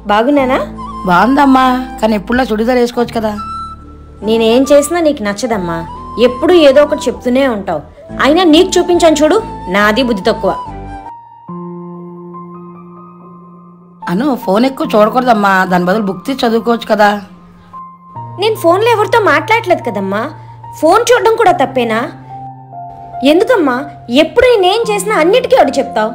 బాగున్నానా బాగుందమ్మా కానీ ఎప్పుడులా చుడిదార్ వేసుకోవచ్చు కదా నేనేం చేసినా నీకు నచ్చదమ్మా ఎప్పుడు ఏదో ఒకటి చెప్తూనే ఉంటావు అయినా నీకు చూపించాను చూడు నాది బుద్ధి తక్కువ అను ఫోన్ ఎక్కువ చూడకూడదమ్మా దాని బదులు బుక్ తీసి చదువుకోవచ్చు కదా నేను ఫోన్లో ఎవరితో మాట్లాడలేదు కదమ్మా ఫోన్ చూడడం కూడా తప్పేనా ఎందుకమ్మా ఎప్పుడు నేనేం చేసినా అన్నిటికీ అడు చెప్తావు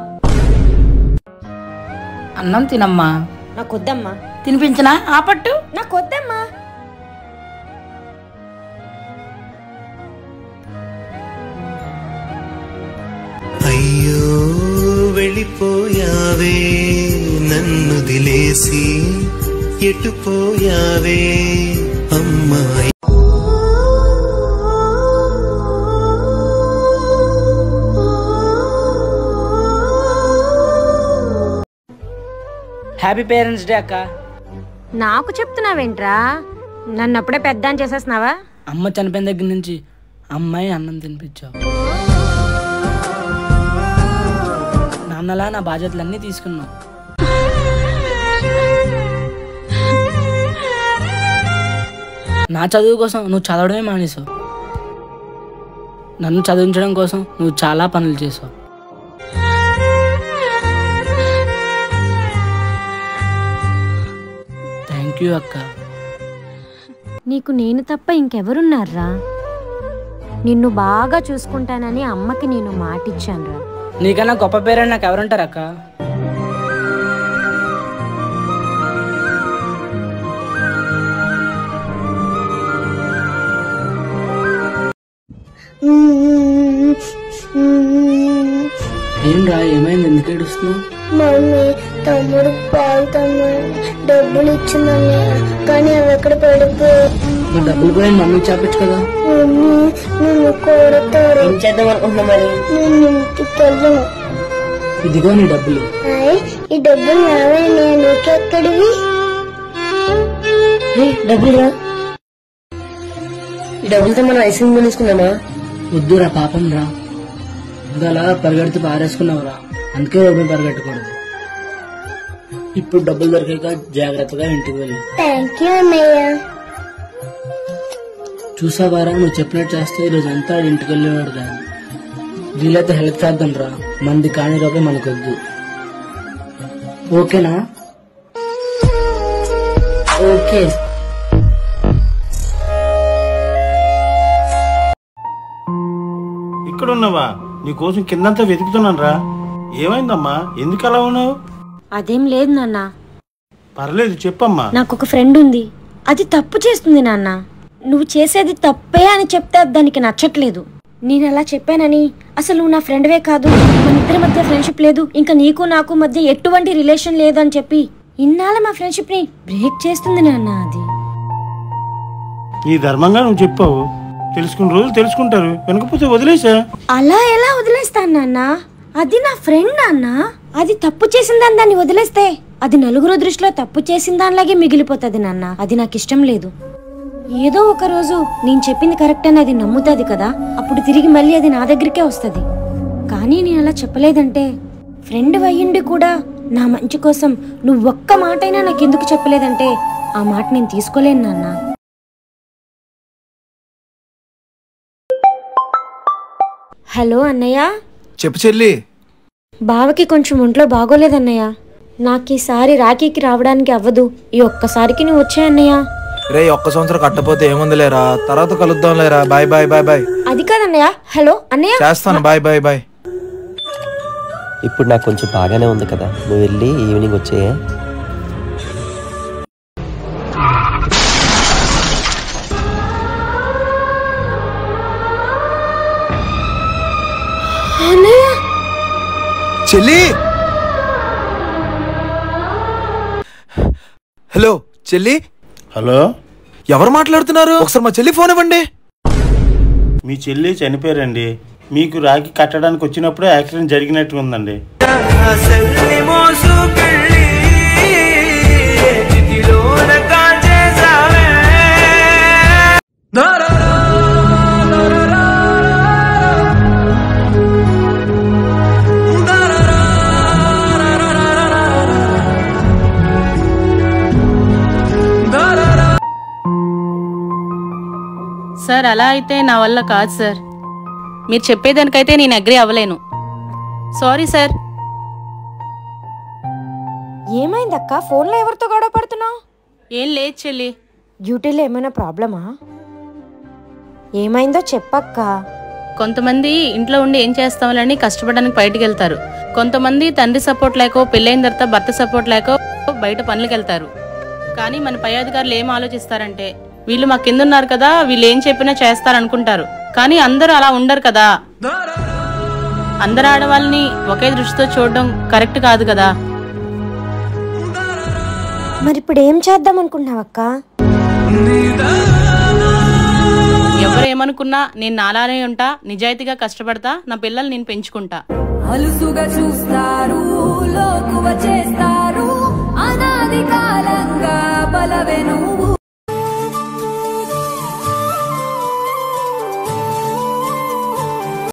అన్నం తినమ్మా నాకు వద్దమ్మా తినిపించనా ఆ పట్టు నాకు వద్దమ్మా అయ్యో వెళ్ళిపోయావే నన్ను దిలేసి ఎటుపోయావే అమ్మాయి హ్యాపీ పేరెంట్స్ డే అక్క నాకు చెప్తున్నావేంట్రా నన్ను అప్పుడే పెద్ద అని చేసేస్తున్నావా అమ్మ చనిపోయిన దగ్గర నుంచి అమ్మాయి అన్నం తినిపించావు నాన్నలా నా బాధ్యతలన్నీ తీసుకున్నావు నా చదువు కోసం నువ్వు చదవడమే మానేసావు నన్ను చదివించడం కోసం నువ్వు చాలా పనులు చేసావు థ్యాంక్ యూ అక్క నీకు నేను తప్ప ఇంకెవరున్నారా నిన్ను బాగా చూసుకుంటానని అమ్మకి నేను మాటిచ్చానురా నీకన్నా గొప్ప పేరెంట్ నాకు ఎవరుంటారు అక్క ఏం రా ఏమైంది ఎందుకు ఏడుస్తున్నావు మమ్మీ తమ్ముడు పాలు తమ్ముడు డబ్బులు ఇచ్చిందని కానీ అవి ఎక్కడ పడిపోయాయి మరి డబ్బులు పోయి మమ్మీ చాపించు కదా మమ్మీ నన్ను కొడతారు ఏం చేద్దాం అనుకుంటున్నా మరి నేను ఇంటికి వెళ్ళను ఇదిగో నీ డబ్బులు హాయ్ ఈ డబ్బులు నావే నేను ఎక్కడివి డబ్బులు రా ఈ డబ్బులతో మనం ఐస్ క్రీమ్ కొనేసుకుందామా వద్దురా పాపం రా ఇంకా అలా పరిగెడుతూ పారేసుకున్నావురా అందుకే ఓపెన్ పరిగెట్టకూడదు ఇప్పుడు డబ్బులు దొరికాక జాగ్రత్తగా ఇంటికి వెళ్ళి థ్యాంక్ యూ అన్నయ్య చూసావారా నువ్వు చెప్పినట్టు చేస్తే ఈరోజు అంతా ఆడి ఇంటికి వెళ్ళేవాడు రా వీలైతే హెల్ప్ చేద్దాం రా మంది కాని రూపాయి మనకొద్దు ఓకేనా ఓకే ఇక్కడ ఉన్నావా నీకోసం కిందంతా వెతుకుతున్నాను రా ఏమైందమ్మా ఎందుకు అలా ఉన్నావు అదేం లేదు నాన్న పర్లేదు చెప్పమ్మా నాకు ఒక ఫ్రెండ్ ఉంది అది తప్పు చేస్తుంది నాన్న నువ్వు చేసేది తప్పే అని చెప్తే అది దానికి నచ్చట్లేదు నేను అలా చెప్పానని అసలు నువ్వు నా ఫ్రెండ్వే కాదు మన ఇద్దరి మధ్య ఫ్రెండ్షిప్ లేదు ఇంకా నీకు నాకు మధ్య ఎటువంటి రిలేషన్ లేదు అని చెప్పి ఇన్నాళ్ళ మా ఫ్రెండ్షిప్ ని బ్రేక్ చేస్తుంది నాన్న అది నీ ధర్మంగా నువ్వు చెప్పావు తెలుసుకున్న రోజులు తెలుసుకుంటారు వెనకపోతే వదిలేసా అలా ఎలా వదిలేస్తాను నాన్న అది నా ఫ్రెండ్ నాన్న అది తప్పు చేసిందని దాన్ని వదిలేస్తే అది నలుగురు దృష్టిలో తప్పు చేసిన దానిలాగే మిగిలిపోతుంది నాన్న అది నాకు ఇష్టం లేదు ఏదో ఒక రోజు నేను చెప్పింది కరెక్ట్ అని అది నమ్ముతుంది కదా అప్పుడు తిరిగి మళ్ళీ అది నా దగ్గరికే వస్తుంది కానీ నేను అలా చెప్పలేదంటే ఫ్రెండ్ అయ్యుండి కూడా నా మంచి కోసం నువ్వు ఒక్క మాటైనా నాకు ఎందుకు చెప్పలేదంటే ఆ మాట నేను తీసుకోలేను నాన్న హలో అన్నయ్య చెప్పు చెల్లి బావకి కొంచెం ఒంట్లో బాగోలేదన్నయ్య నాకు ఈసారి రాఖీకి రావడానికి అవ్వదు ఈ ఒక్కసారికి నువ్వు వచ్చే అన్నయ్య రే ఒక్క సంవత్సరం కట్టపోతే ఏముందిలేరా తర్వాత కలుద్దాం లేరా బాయ్ బాయ్ బాయ్ బాయ్ అది కాదన్నయ్య హలో అన్నయ్య చేస్తాను బాయ్ బాయ్ బాయ్ ఇప్పుడు నాకు కొంచెం బాగానే ఉంది కదా నువ్వు వెళ్ళి ఈవినింగ్ వచ్చేయే అన్నయ్య చెల్లి హలో చెల్లి హలో ఎవరు మాట్లాడుతున్నారు ఒకసారి మా చెల్లి ఫోన్ ఇవ్వండి మీ చెల్లి చనిపోయారండి మీకు రాఖీ కట్టడానికి వచ్చినప్పుడే యాక్సిడెంట్ జరిగినట్టు ఉందండి సార్ అలా అయితే నా వల్ల కాదు సార్ మీరు చెప్పేదానికైతే నేను అగ్రి అవ్వలేను సారీ సార్ ఏమైందక్క ఫోన్లో ఎవరితో గొడవ పడుతున్నావు ఏం లేదు చెల్లి డ్యూటీలో ఏమైనా ప్రాబ్లమా ఏమైందో చెప్పక్క కొంతమంది ఇంట్లో ఉండి ఏం చేస్తామని కష్టపడడానికి బయటికి వెళ్తారు కొంతమంది తండ్రి సపోర్ట్ లేకో పెళ్ళైన తర్వాత భర్త సపోర్ట్ లేకో బయట పనులకు వెళ్తారు కానీ మన పై అధికారులు ఏం ఆలోచిస్తారంటే వీళ్ళు మా కింద ఉన్నారు కదా వీళ్ళు ఏం చెప్పినా చేస్తారనుకుంటారు కానీ అందరూ అలా ఉండరు కదా అందరు ఆడవాళ్ళని ఒకే దృష్టితో చూడడం కరెక్ట్ కాదు కదా మరి ఇప్పుడు ఏం చేద్దాం అనుకుంటున్నావక్క ఎవరు ఏమనుకున్నా నేను నాలానే ఉంటా నిజాయితీగా కష్టపడతా నా పిల్లల్ని నేను పెంచుకుంటా అలుసుగా చూస్తారు లోకువ చేస్తారు